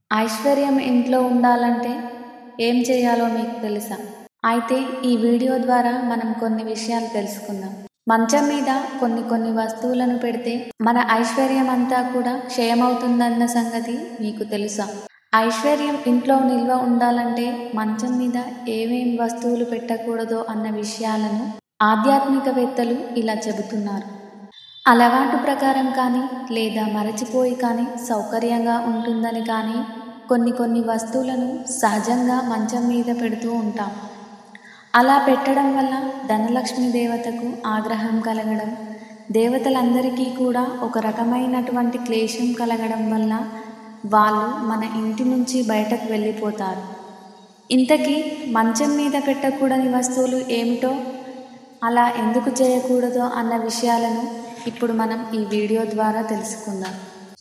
ఐశ్వర్యం ఇంట్లో ఉండాలంటే ఏం చేయాలో మీకు తెలుసా అయితే ఈ వీడియో ద్వారా మనం కొన్ని విషయాలు తెలుసుకుందాం మంచం మీద కొన్ని కొన్ని వస్తువులను పెడితే మన ఐశ్వర్యం అంతా కూడా క్షయమవుతుందన్న సంగతి మీకు తెలుసా ఐశ్వర్యం ఇంట్లో నిల్వ ఉండాలంటే మంచం మీద ఏమేం వస్తువులు పెట్టకూడదో అన్న విషయాలను ఆధ్యాత్మికవేత్తలు ఇలా చెబుతున్నారు అలవాటు ప్రకారం కానీ లేదా మరచిపోయి కానీ సౌకర్యంగా ఉంటుందని కానీ కొన్ని కొన్ని వస్తువులను సహజంగా మంచం మీద పెడుతూ ఉంటాం అలా పెట్టడం వల్ల ధనలక్ష్మి దేవతకు ఆగ్రహం కలగడం దేవతలందరికీ కూడా ఒక రకమైనటువంటి క్లేశం కలగడం వల్ల వాళ్ళు మన ఇంటి నుంచి బయటకు వెళ్ళిపోతారు ఇంతకీ మంచం మీద పెట్టకూడని వస్తువులు ఏమిటో అలా ఎందుకు చేయకూడదో అన్న విషయాలను ఇప్పుడు మనం ఈ వీడియో ద్వారా తెలుసుకుందాం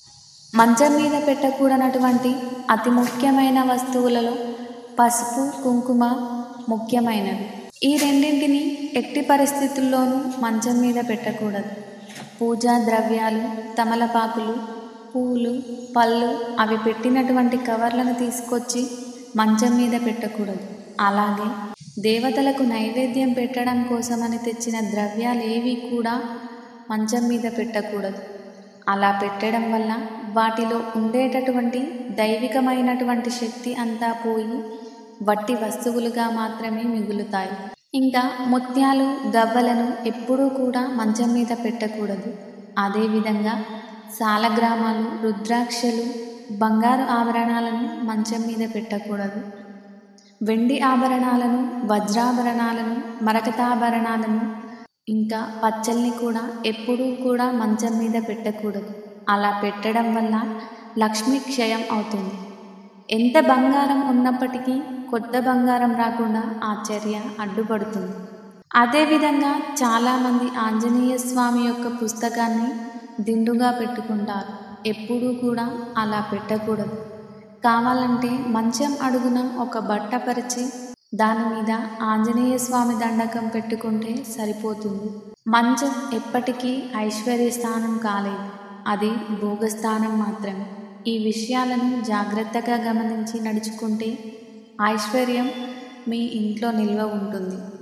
మంచం మీద పెట్టకూడనటువంటి అతి ముఖ్యమైన వస్తువులలో పసుపు కుంకుమ ముఖ్యమైనవి ఈ రెండింటిని ఎట్టి పరిస్థితుల్లోనూ మంచం మీద పెట్టకూడదు పూజా ద్రవ్యాలు తమలపాకులు పూలు పళ్ళు అవి పెట్టినటువంటి కవర్లను తీసుకొచ్చి మంచం మీద పెట్టకూడదు అలాగే దేవతలకు నైవేద్యం పెట్టడం కోసమని తెచ్చిన ద్రవ్యాలు ఏవి కూడా మంచం మీద పెట్టకూడదు అలా పెట్టడం వల్ల వాటిలో ఉండేటటువంటి దైవికమైనటువంటి శక్తి అంతా పోయి వట్టి వస్తువులుగా మాత్రమే మిగులుతాయి ఇంకా ముత్యాలు గవ్వలను ఎప్పుడూ కూడా మంచం మీద పెట్టకూడదు అదేవిధంగా సాలగ్రామాలు రుద్రాక్షలు బంగారు ఆభరణాలను మంచం మీద పెట్టకూడదు వెండి ఆభరణాలను వజ్రాభరణాలను మరకతాభరణాలను ఇంకా పచ్చల్ని కూడా ఎప్పుడూ కూడా మంచం మీద పెట్టకూడదు అలా పెట్టడం వల్ల లక్ష్మీ క్షయం అవుతుంది ఎంత బంగారం ఉన్నప్పటికీ కొత్త బంగారం రాకుండా ఆ చర్య అడ్డుపడుతుంది అదేవిధంగా చాలామంది ఆంజనేయ స్వామి యొక్క పుస్తకాన్ని దిండుగా పెట్టుకుంటారు ఎప్పుడూ కూడా అలా పెట్టకూడదు కావాలంటే మంచం అడుగున ఒక బట్ట పరిచి దాని మీద ఆంజనేయ స్వామి దండకం పెట్టుకుంటే సరిపోతుంది మంచం ఎప్పటికీ ఐశ్వర్య స్థానం కాలేదు అది భోగస్థానం మాత్రమే ఈ విషయాలను జాగ్రత్తగా గమనించి నడుచుకుంటే ఐశ్వర్యం మీ ఇంట్లో నిల్వ ఉంటుంది